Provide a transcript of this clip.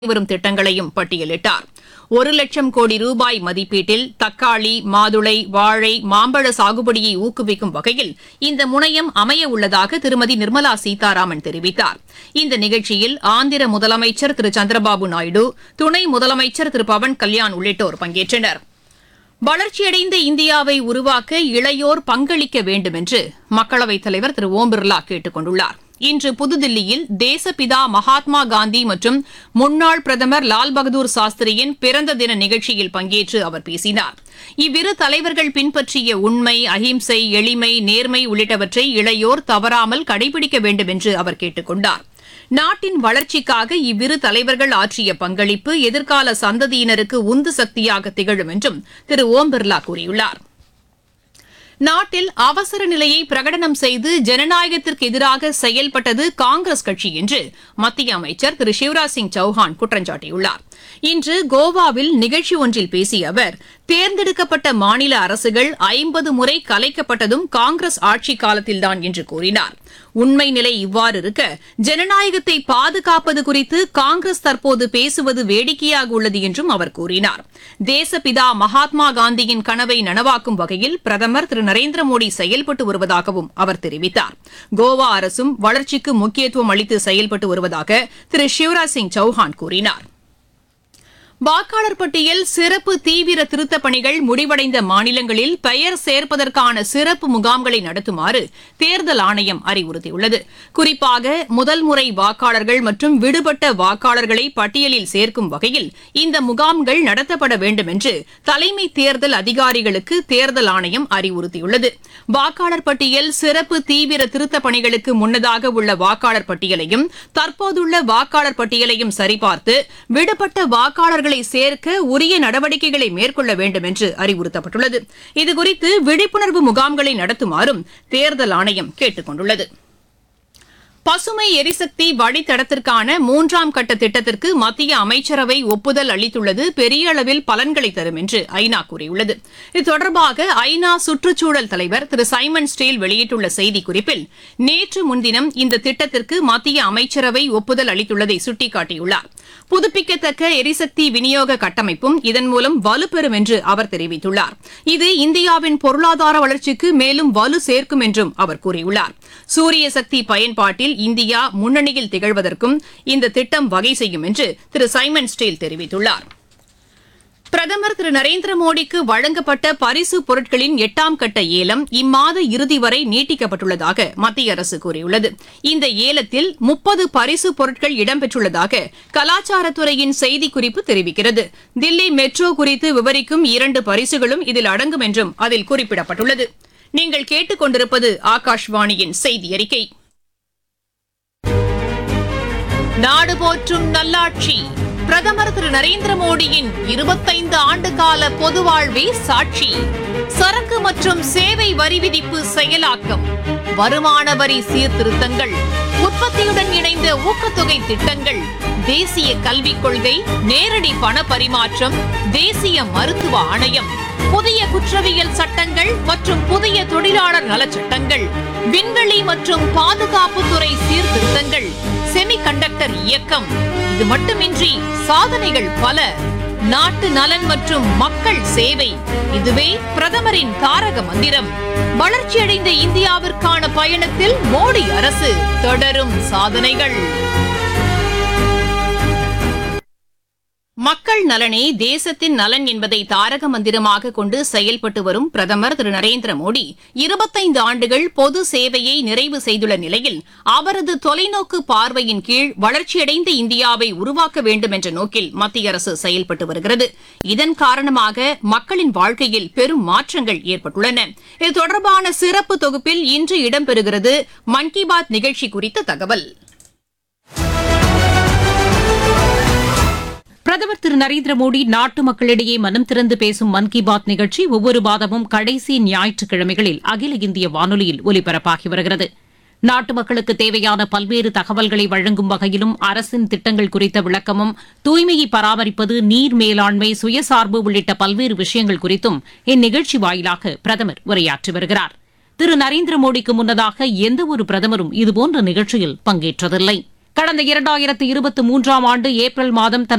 வரும் திட்டங்களையும் பட்டியலிட்டார் ஒரு லட்சம் கோடி ரூபாய் மதிப்பீட்டில் தக்காளி மாதுளை வாழை மாம்பழ சாகுபடியை ஊக்குவிக்கும் வகையில் இந்த முனையம் அமைய உள்ளதாக திருமதி நிர்மலா சீதாராமன் தெரிவித்தார் இந்த நிகழ்ச்சியில் ஆந்திர முதலமைச்சர் திரு சந்திரபாபு நாயுடு துணை முதலமைச்சர் திரு பவன் கல்யாண் உள்ளிட்டோர் பங்கேற்றனர் வளர்ச்சியடைந்த இந்தியாவை உருவாக்க இளையோர் பங்களிக்க வேண்டும் என்று மக்களவைத் தலைவர் திரு ஓம் பிர்லா கேட்டுக் கொண்டுள்ளார் இன்று புதுதில்லியில் தேசப்பிதா மகாத்மா காந்தி மற்றும் முன்னாள் பிரதமர் லால் பகதூர் சாஸ்திரியின் பிறந்த தின நிகழ்ச்சியில் பங்கேற்று அவர் பேசினார் இவ்விரு தலைவர்கள் பின்பற்றிய உண்மை அஹிம்சை எளிமை நேர்மை உள்ளிட்டவற்றை இளையோர் தவறாமல் கடைபிடிக்க வேண்டும் என்று அவர் கேட்டுக் கொண்டார் நாட்டின் வளர்ச்சிக்காக இவ்விரு தலைவர்கள் ஆற்றிய பங்களிப்பு எதிர்கால சந்ததியினருக்கு உந்து சக்தியாக திகழும் என்றும் திரு ஓம் பிர்லா கூறியுள்ளார் நாட்டில் அவசர நிலையை பிரகடனம் செய்து ஜனநாயகத்திற்கு எதிராக செயல்பட்டது காங்கிரஸ் கட்சி என்று மத்திய அமைச்சர் திரு சிவராஜ் சிங் சௌஹான் குற்றம் சாட்டியுள்ளார் இன்று கோவாவில் நிகழ்ச்சி ஒன்றில் பேசிய அவர் தேர்ந்தெடுக்கப்பட்ட மாநில அரசுகள் ஐம்பது முறை கலைக்கப்பட்டதும் காங்கிரஸ் ஆட்சி காலத்தில்தான் என்று கூறினார் உண்மை நிலை இவ்வாறு இருக்க ஜனநாயகத்தை பாதுகாப்பது குறித்து காங்கிரஸ் தற்போது பேசுவது வேடிக்கையாக உள்ளது என்றும் அவர் கூறினார் தேசப்பிதா மகாத்மா காந்தியின் கனவை நனவாக்கும் வகையில் பிரதமர் திரு நரேந்திர மோடி செயல்பட்டு வருவதாகவும் அவர் தெரிவித்தார் கோவா அரசும் வளர்ச்சிக்கு முக்கியத்துவம் அளித்து செயல்பட்டு வருவதாக திரு சிவராஜ் சிங் சௌஹான் கூறினார் வாக்காளர் பட்டியல் சிறப்பு தீவிர திருத்தப் பணிகள் முடிவடைந்த மாநிலங்களில் பெயர் சேர்ப்பதற்கான சிறப்பு முகாம்களை நடத்துமாறு தேர்தல் ஆணையம் அறிவுறுத்தியுள்ளது குறிப்பாக முதல் முறை வாக்காளர்கள் மற்றும் விடுபட்ட வாக்காளர்களை பட்டியலில் சேர்க்கும் வகையில் இந்த முகாம்கள் நடத்தப்பட வேண்டும் என்று தலைமை தேர்தல் அதிகாரிகளுக்கு தேர்தல் ஆணையம் அறிவுறுத்தியுள்ளது வாக்காளர் பட்டியல் சிறப்பு தீவிர திருத்தப் பணிகளுக்கு முன்னதாக உள்ள வாக்காளர் பட்டியலையும் தற்போதுள்ள வாக்காளர் பட்டியலையும் சரிபார்த்து விடுபட்ட வாக்காளர்களை சேர்க்க உரிய நடவடிக்கைகளை மேற்கொள்ள வேண்டும் என்று அறிவுறுத்தப்பட்டுள்ளது இதுகுறித்து விழிப்புணர்வு முகாம்களை நடத்துமாறும் தேர்தல் ஆணையம் கேட்டுக் கொண்டுள்ளது பசுமை எரிசக்தி வழித்தடத்திற்கான மூன்றாம் கட்ட திட்டத்திற்கு மத்திய அமைச்சரவை ஒப்புதல் அளித்துள்ளது பெரிய அளவில் பலன்களை தரும் என்று ஐநா கூறியுள்ளது இது தொடர்பாக ஐநா சுற்றுச்சூழல் தலைவர் திரு சைமன் ஸ்டீல் வெளியிட்டுள்ள செய்திக்குறிப்பில் நேற்று முன்தினம் இந்த திட்டத்திற்கு மத்திய அமைச்சரவை ஒப்புதல் அளித்துள்ளதை சுட்டிக்காட்டியுள்ளார் புதுப்பிக்கத்தக்க எரிசக்தி விநியோக கட்டமைப்பும் இதன் மூலம் வலுப்பெறும் என்று அவர் தெரிவித்துள்ளார் இது இந்தியாவின் பொருளாதார வளர்ச்சிக்கு மேலும் வலு சேர்க்கும் என்றும் அவர் கூறியுள்ளார் சூரிய சக்தி பயன்பாட்டில் இந்தியா முன்னணியில் திகழ்வதற்கும் இந்த திட்டம் வகை செய்யும் என்று திரு சைமன் ஸ்டீல் தெரிவித்துள்ளார் பிரதமர் திரு நரேந்திர மோடிக்கு வழங்கப்பட்ட பரிசு பொருட்களின் எட்டாம் கட்ட ஏலம் இம்மாத இறுதி வரை நீட்டிக்கப்பட்டுள்ளதாக மத்திய அரசு கூறியுள்ளது இந்த ஏலத்தில் முப்பது பரிசு பொருட்கள் இடம்பெற்றுள்ளதாக கலாச்சாரத்துறையின் செய்திக்குறிப்பு தெரிவிக்கிறது தில்லி மெட்ரோ குறித்து விவரிக்கும் இரண்டு பரிசுகளும் இதில் அடங்கும் என்றும் அதில் குறிப்பிடப்பட்டுள்ளது நீங்கள் கேட்டுக் கொண்டிருப்பது ஆகாஷ்வாணியின் செய்தி அறிக்கை நாடு போற்றும் நல்லாட்சி பிரதமர் திரு நரேந்திர மோடியின் இருபத்தைந்து ஆண்டு கால பொது வாழ்வே சாட்சி சரக்கு மற்றும் சேவை வரி விதிப்பு செயலாக்கம் வருமான வரி சீர்திருத்தங்கள் உற்பத்தியுடன் இணைந்த ஊக்கத்தொகை திட்டங்கள் தேசிய கல்விக் கொள்கை நேரடி பண பரிமாற்றம் தேசிய மருத்துவ ஆணையம் புதிய குற்றவியல் சட்டங்கள் மற்றும் புதிய தொழிலாளர் நலச் சட்டங்கள் விண்வெளி மற்றும் பாதுகாப்புத்துறை சீர்திருத்தங்கள் செமிகண்டக்டர் இயக்கம் இது மட்டுமின்றி சாதனைகள் பல நாட்டு நலன் மற்றும் மக்கள் சேவை இதுவே பிரதமரின் தாரக மந்திரம் வளர்ச்சியடைந்த இந்தியாவிற்கான பயணத்தில் மோடி அரசு தொடரும் சாதனைகள் மக்கள் நலனே தேசத்தின் நலன் என்பதை தாரக மந்திரமாக கொண்டு செயல்பட்டு வரும் பிரதமர் திரு நரேந்திர மோடி இருபத்தைந்து ஆண்டுகள் பொது சேவையை நிறைவு செய்துள்ள நிலையில் அவரது தொலைநோக்கு பார்வையின் கீழ் வளர்ச்சியடைந்த இந்தியாவை உருவாக்க வேண்டும் என்ற நோக்கில் மத்திய அரசு செயல்பட்டு வருகிறது இதன் காரணமாக மக்களின் வாழ்க்கையில் பெரும் மாற்றங்கள் ஏற்பட்டுள்ளன இது தொடர்பான சிறப்பு தொகுப்பில் இன்று இடம்பெறுகிறது மன் கி பாத் நிகழ்ச்சி குறித்த தகவல் பிரதமர் திரு நரேந்திர மோடி நாட்டு மக்களிடையே மனம் திறந்து பேசும் மன் கி பாத் நிகழ்ச்சி ஒவ்வொரு மாதமும் கடைசி ஞாயிற்றுக்கிழமைகளில் அகில இந்திய வானொலியில் ஒலிபரப்பாகி வருகிறது நாட்டு மக்களுக்கு தேவையான பல்வேறு தகவல்களை வழங்கும் வகையிலும் அரசின் திட்டங்கள் குறித்த விளக்கமும் தூய்மையை பராமரிப்பது நீர் மேலாண்மை சுயசார்பு உள்ளிட்ட பல்வேறு விஷயங்கள் குறித்தும் இந்நிகழ்ச்சி வாயிலாக பிரதமர் உரையாற்றி வருகிறார் திரு நரேந்திர மோடிக்கு முன்னதாக எந்தவொரு பிரதமரும் இதுபோன்ற நிகழ்ச்சியில் பங்கேற்றதில்லை கடந்த இரண்டாயிரத்து இருபத்தி மூன்றாம் ஆண்டு ஏப்ரல் மாதம் தன்